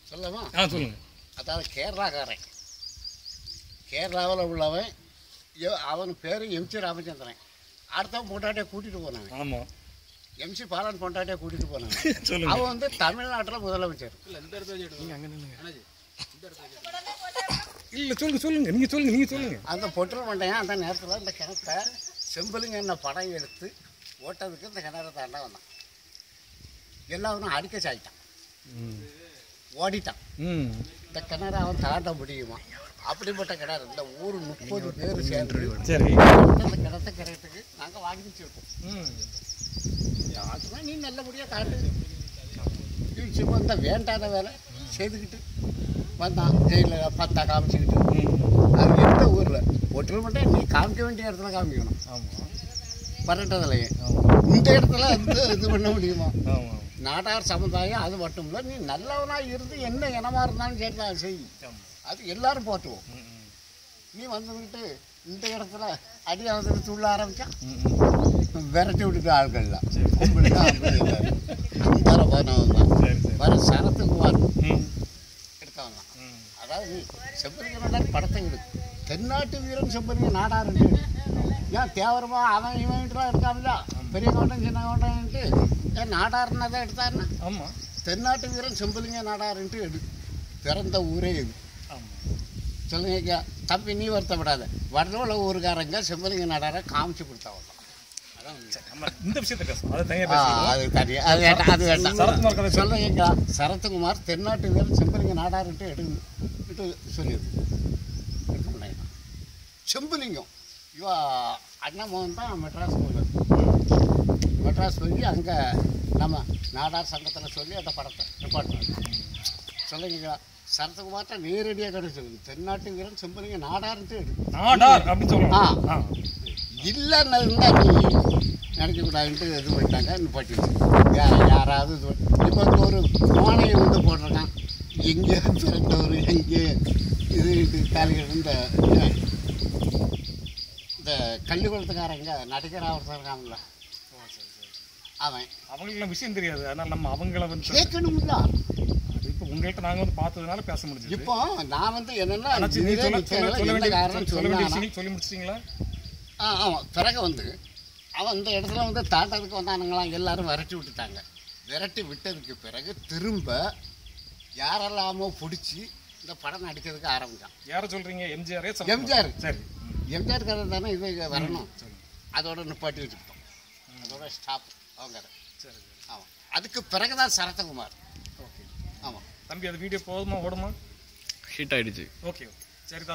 சொல்லமா ஆ சொல்லுங்க அதாவது கேரளாக்காரன் கேரளாவில் உள்ளவன் எ- அவன் பேர் எம்சி ராமச்சந்திரன் அடுத்தவன் பொண்டாட்டியை கூட்டிகிட்டு போனாங்க ஆமா எம்சி பாலன் பொண்டாட்டியை கூட்டிகிட்டு போனாங்க சொல்லுங்க அவன் வந்து தமிழ்நாட்டில் முதலமைச்சர் இல்ல சொல்லுங்க சொல்லுங்க நீங்க சொல்லுங்க நீங்க சொல்லுங்க அந்த பொட்டல் மண்டையன் அந்த நேரத்தில் இந்த கிணத்தை செம்பலுங்க என்ன படம் எடுத்து ஓட்டதுக்கு இந்த கிணறு தாண்டா வந்தான் எல்லாரும் அடிக்க சாயிட்டான் ம். ஓடிட்டான் ம் இந்த கிணறு அவன் தாண்ட முடியுமா அப்படிப்பட்ட கிணறு இந்த ஊர் முப்பது பேர் சேர்ந்து சரி அந்த கிணத்தை கிணத்துக்கு நாங்கள் வாங்கி வச்சிருக்கோம் ம் யாருக்குன்னா நீ நல்லபடியாக காட்டு நீ சும்மா இந்த வேண்டாத வேலை செய்துக்கிட்டு வந்தான் ஜெயிலில் பத்தா காமிச்சுக்கிட்டு ம் அது எந்த ஊரில் ஒற்றை மட்டும் நீ காமிக்க வேண்டிய இடத்துல காமிக்கணும் ஆமா பரட்டதில்லையே ஆமா இந்த இடத்துல வந்து இது பண்ண முடியுமா ஆமா நாடார் சமுதாயம் அது மட்டும் இல்லை நீ நல்லவனா இருந்து என்ன இனமா இருந்தாலும் சரி நான் செய் ஆமா அது எல்லாரும் போட்டுவோம் ம், ம். நீ வந்துக்கிட்டு இந்த இடத்துல அடி வந்து துள்ள ஆரம்பிச்சா ம், ம். விரட்டி விட்டுட்டு ஆட்கள்லாம் சரி. கும்பல் தான் ஆட்கள் எல்லாரும். அந்த போனவன் தான் சரி சரி வர சரத்துக்குமார் ம் எடுத்தவன் தான் ம் அதாவது நீ செம்பரிக்க நாடார் படத்தை எடு தென்னாட்டு வீரன் செம்பரிக்க நாடாருன்ட்டு எடு. ஏன் தேவரமா அவன் இவன்ட்டுலாம் எடுக்காமல பெரிய கவுண்டன் சின்ன கவுண்டன்ட்டு ஏன் நாடாருன்னா தான் எடுத்தாருன்னா ஆமா தென்னாட்டு வீரன் செம்பலிங்க நாடாருன்ட்டு எடு பிறந்த ஊரே இது ஆமா சொல்லுங்க ஐயா தம்பி நீ வருத்தப்படாத வடலோல ஊருக்காரங்க செம்பலிங்க நாடாரை காமிச்சு கொடுத்தவங்க அதான் உண்மை. நம்ம இந்த விஷயத்தை பேசலாம் அதை தனியா ஆ, பேசலாம் அது தனியா அது வேண்டாம் அது வேண்டாம் சரத்குமார் கதை சொல்லுங்க ஐயா சரத்குமார் தென்னாட்டு வீரன் செம்பலிங்க நாடாருன்ட்டு எடு இட்டு சொல்லிடு எடுக்க மாட்டேங்க செம்பலிங்கம் இவ அண்ணன் மோகன் தான் மெட்ராஸ் போகுது மெட்ராஸ் போய் அங்கே நம்ம நாடார் சங்கத்தில் சொல்லி அந்த படத்தை நிப்பாட்டினாங்க சொல்லுங்க சரத்குமார்ட்ட நேரடியாக கடை சொல்லுங்க தென்னாட்டு வீரன் செம்பலிங்க நாடாருன்ட்டு எடு நாடார் அப்படின்னு சொல்லலாம் ஆ. ஆ இல்லைன்னு இருந்தால் நீ நினைக்கக்கூடாதுன்ட்டு இது பண்ணிட்டாங்க நிப்பாட்டி யா யாராவது இது பண்ணி- இப்போ வந்து ஒரு கோணையை வந்து போட்டிருக்கான் எங்கே பிறந்தவர் எங்கே இது இது காலிகள் இந்த இந்த கள்ளிக்குளத்துக்காரங்க நடிகர் ஒருத்தர் இருக்காங்கல்ல அவன் அவங்களுக்கு விஷயம் தெரியாது அதனால நம்ம அவங்கள வந்து கேட்கணும்ல அது இப்போ உங்கள்கிட்ட நாங்க வந்து பார்த்ததுனால பேச முடிஞ்சது இப்போ நான் வந்து என்னன்னா ஆனாச்சு, நீ இதுவே சொல்ல நிச்சயம் சொல்ல- சொல்ல எந்த வேண்டிய காரணம் சொல்ல வேண்டிய சொன்னானா விஷயம் சொல்லி முடிச்சிட்டீங்களா ஆ ஆமாம் பிறகு வந்து அவன் இந்த இடத்துல வந்து தாண்டதுக்கு வந்தானுங்களாம் எல்லாரும் விரட்டி விட்டுட்டாங்க விரட்டி விட்டதுக்கு பிறகு திரும்ப யாரெல்லாமோ பிடிச்சி இந்த படம் நடிக்கிறதுக்கு ஆரம்பிச்சான் யார சொல்றீங்க எம்ஜிஆரே எம்ஜிஆர். சரி ம். எம்ஜிஆர் கதை தானே இது இங்க வரணும் சரி அதோட நிப்பாட்டி வச்சுக்கிட்டோம் அதோட ஸ்டாப் அவங்க கதை சரி ஆமாம் அதுக்கு பிறகு தான் சரத்குமார் ஓகே ஆமாம் தம்பி அது வீடியோ போதுமா ஓடுமா ஹிட் ஆயிடுச்சு ஓகே ஓகே சரி